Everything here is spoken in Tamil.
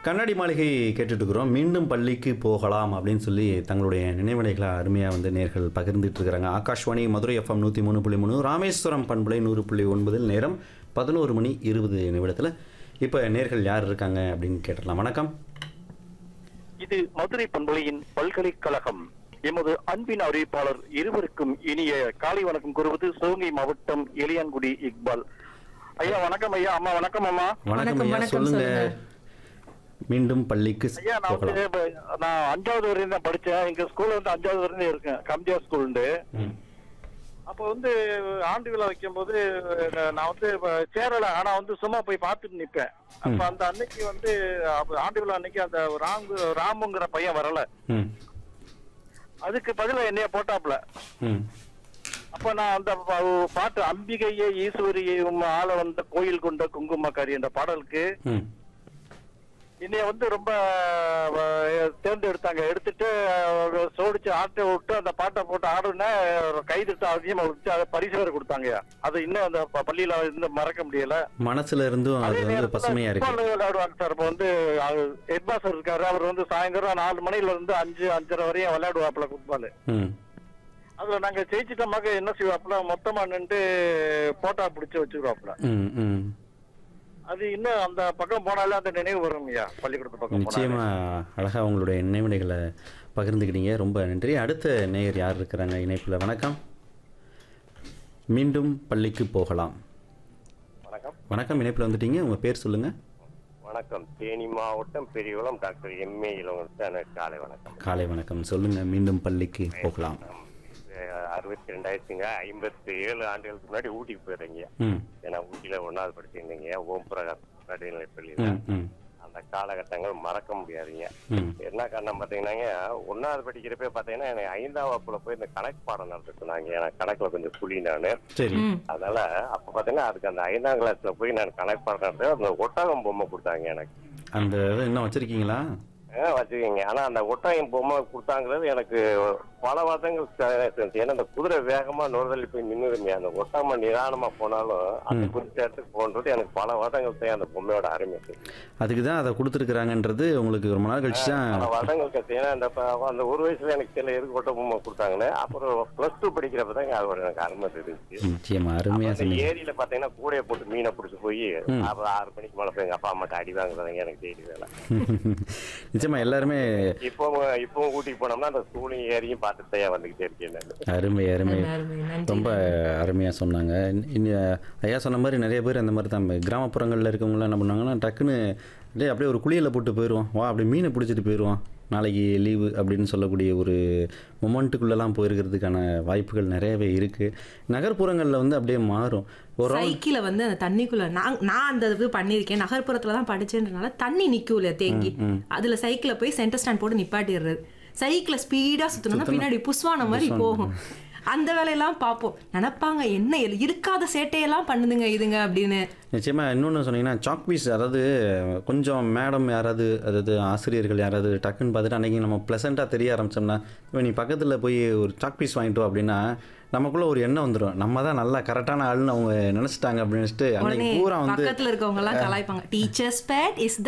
கண்ணாடி மாளிகை கேட்டுட்டு இருக்கிறோம் மீண்டும் பள்ளிக்கு போகலாம் அப்படின்னு சொல்லி தங்களுடைய நினைவலைகளை அருமையாக வந்து நேர்கள் பகிர்ந்துட்டு இருக்கிறாங்க ஆகாஷ்வாணி மதுரை எஃப்எம் நூற்றி மூணு புள்ளி மூணு ராமேஸ்வரம் பண்புலை நூறு புள்ளி ஒன்பதில் நேரம் பதினோரு மணி இருபது நிமிடத்தில் இப்போ நேர்கள் யார் இருக்காங்க அப்படின்னு கேட்டுடலாம் வணக்கம் இது மதுரை பண்பலையின் பல்கலைக்கழகம் எமது அன்பின் அறிவிப்பாளர் இருவருக்கும் இனிய காலை வணக்கம் கூறுவது சிவகங்கை மாவட்டம் எளியான்குடி இக்பால் ஐயா வணக்கம் ஐயா அம்மா வணக்கம் அம்மா வணக்கம் வணக்கம், ஐயா வணக்கம், சொல்லுங்க சொல்லுங்க. மீண்டும் பள்ளிக்கு ஐயா நான் வந்து போகலாம் இப்ப நான் அஞ்சாவது வரையும் தான் படிச்சேன் எங்க ஸ்கூல்ல வந்து அஞ்சாவது வரையும் இருக்கேன் கம்ஜா ஸ்கூல்ண்டு ம். அப்ப வந்து ஆண்டு விழா வைக்கும்போது நான் வந்து இப்ப சேரல ஆனா வந்து சும்மா போய் பார்த்துட்டு நிப்பேன் அப்ப அந்த அன்னைக்கு வந்து அப்ப ஆண்டு விழா அன்னைக்கு அந்த ராங்கு ராமுங்கிற பையன் வரல ம் அதுக்கு பதிலா என்னைய போட்டாப்ல ம் அப்ப நான் அந்த பா- பாட்டு அம்பிகையே ஈஸ்வரியை உம் ஆள வந்த கோயில் கொண்ட குங்குமக்காரி என்ற பாடலுக்கு ம் என்னைய வந்து ரொம்ப அஹ், தேர்ந்தெடுத்தாங்க எடுத்துட்டு அஹ், சோடிச்சு ஆட்டை விட்டு அந்த பாட்டை போட்டு ஆடுன கைதிட்டு அதிகமா விட்டு அதை பரிசு வேற கொடுத்தாங்க அது இன்னும் அந்த ப- பள்ளியில இன்னும் மறக்க முடியல மனசுல இருந்தும் அது வந்து பசுமையா இருக்கு football விளையாடுவாங்க சார் இப்ப வந்து ஹெட் மாஸ்டர் இருக்காரு அவர் வந்து சாயந்தரம் நாலு மணில இருந்து அஞ்சு அஞ்சரை வரையும் விளையாடுவாப்புல ஃபுட்பால் ம் அதுல நாங்க ஜெயிச்சிட்டோமாக்க என்ன செய்வாப்புல மொத்தமா நின்று போட்டா பிடிச்சு வச்சுருவாப்புல ம் ம் அது இன்னும் அந்த பக்கம் போனாலே அந்த நினைவு வரும் ஐயா பள்ளிக்கூடத்து பக்கம் போனாலே. நிச்சயமா அழகா உங்களுடைய நினைவுகளை பகிர்ந்துக்கிட்டீங்க ரொம்ப நன்றி அடுத்த நேயர் யார் இருக்கிறாங்க இணைப்பில் வணக்கம் மீண்டும் பள்ளிக்கு போகலாம் வணக்கம் வணக்கம் இணைப்பில் வந்துட்டீங்க உங்க பேர் சொல்லுங்க வணக்கம் தேனி மாவட்டம் பெரியகுளம் டாக்டர் எம்ஏ இளவரசன் காலை வணக்கம் காலை வணக்கம் சொல்லுங்க மீண்டும் பள்ளிக்கு போகலாம் அஹ் அறுபத்தி ரெண்டாயிரத்துங்க ஐம்பத்தி ஏழு ஆண்டுகளுக்கு முன்னாடி ஊட்டிக்கு போயிருந்தீங்க ம் ஏன்னா ஊட்டியில ஒன்னாவது படிச்சிருந்தீங்க ஓம் பிரகாஷ் நடுநிலை பள்ளியில ம் ம் அந்த காலகட்டங்கள் மறக்க முடியாதுங்க ம் என்ன காரணம் பாத்தீங்கன்னா ஒன்னாவது படிக்கிறப்ப பாத்தீங்கன்னா எனக்கு ஐந்தாம் வகுப்புல போய் இந்த கணக்கு பாடம் நடத்த சொன்னாங்க எனக்கு கணக்குல கொஞ்சம் புலி நானு சரி ம் அதனால அப்ப பாத்தீங்கன்னா அதுக்கு அந்த ஐந்தாம் கிளாஸ்ல போய் நான் கணக்கு பாடம் நடத்த அந்த ஒட்டகம் பொம்மை கொடுத்தாங்க எனக்கு அந்த இது இன்னும் வச்சிருக்கீங்களா ஆ, வச்சுக்கோங்க ஆனா அந்த ஒட்டகம் பொம்மை கொடுத்தாங்கிறது எனக்கு பல வருடங்கள் ச- ஏன்னா அந்த குதிரை வேகமா நுறுதள்ளி போய் நின்னுதுங்க அந்த ஒட்டகம் நிதானமா போனாலும் அந்த குறித்த இடத்துக்கு போன்றது எனக்கு பல வருடங்கள் செய்ய அந்த பொம்மையோட அருமை தெரியும். அதுக்கு தான் அதை கொடுத்துருக்குறாங்கன்றது உங்களுக்கு ரொம்ப நாள் கழிச்சு தான் பல வருடங்கள் கழிச்சு ஏன்னா அந்த ப- அந்த ஒரு வயசுல எனக்கு சில எதுக்கு ஒட்ட பொம்மை கொடுத்தாங்கன்னு அப்புறம் பிளஸ் டூ படிக்கிறப்ப தான் அதோட எனக்கு அருமை தெரிஞ்சு நிச்சயமா அருமையாக அந்த சொன்னீங்க ஏரியில பாத்தீங்கன்னா கூடைய போட்டு மீனை பிடிச்சி போய் அப்புறம் ஆறு மணிக்கு மேல போய் எங்க அப்பா அம்மாட்ட அடி வாங்குறதுங்க எனக்கு தெரியல வேலை நிச்சயமா எல்லாருமே இப்போ இப்போ ஊட்டிக்கு போனோம்னா அந்த ஸ்கூலையும் ஏரியும் பார்த்துட்டு தான் வந்துகிட்டே இருக்கேன் நான் அருமை அருமை நல்ல அருமை நன்றி ரொம்ப அருமையாக சொன்னாங்க இனி ஐயா சொன்ன மாதிரி நிறைய பேர் அந்த மாதிரி தான் கிராமப்புறங்களில் இருக்கவங்களாம் என்ன பண்ணாங்கன்னா டக்குன்னு டேய் அப்படியே ஒரு குளியலில் போட்டு போயிடுவோம் வா அப்படியே மீனை பிடிச்சிட்டு போயிடுவோம் நாளைக்கு லீவு அப்படின்னு சொல்லக்கூடிய ஒரு மொமெண்ட்டுக்குள்ளெல்லாம் போயிருக்கிறதுக்கான வாய்ப்புகள் நிறையவே இருக்குது நகர்ப்புறங்களில் வந்து அப்படியே மாறும் ஒரு round- சைக்கிளை வந்து அந்த தண்ணிக்குள்ள நான் நான் அந்த இது பண்ணியிருக்கேன் நகர்ப்புறத்துல தான் படிச்சேன்றனால தண்ணி நிற்கும்ல தேங்கி அதுல சைக்கிளை போய் சென்டர் ஸ்டாண்ட் போட்டு நிப்பாட்டிடுறது சைக்கிளை ஸ்பீடா சுத்தணும்னா பின்னாடி புஸ்வான மாதிரி போகும் அந்த வேலையெல்லாம் பார்ப்போம் நினைப்பாங்க என்ன இது இருக்காத சேட்டையெல்லாம் பண்ணுதுங்க இதுங்க அப்படின்னு நிச்சயமாக இன்னொன்று சொன்னீங்கன்னா சாக் பீஸ் அதாவது கொஞ்சம் மேடம் யாராவது அதாவது ஆசிரியர்கள் யாராவது டக்குன்னு பார்த்துட்டு அன்றைக்கி நம்ம ப்ளசண்ட்டாக தெரிய ஆரம்பிச்சோம்னா இப்போ நீ பக்கத்தில் போய் ஒரு சாக் பீஸ் வாங்கிட்டு வா அப்படின்னா நமக்குள்ள ஒரு எண்ணம் வந்துடும் நம்ம தான் நல்லா கரெக்டான ஆளுன்னு அவங்க நினச்சிட்டாங்க அப்படின்னு நினச்சிட்டு அன்னைக்கு உடனே பூரா வந்து பக்கத்துல இருக்கவங்க எல்லாம் கலாய்ப்பாங்க டீச்சர்ஸ் பேட் இஸ்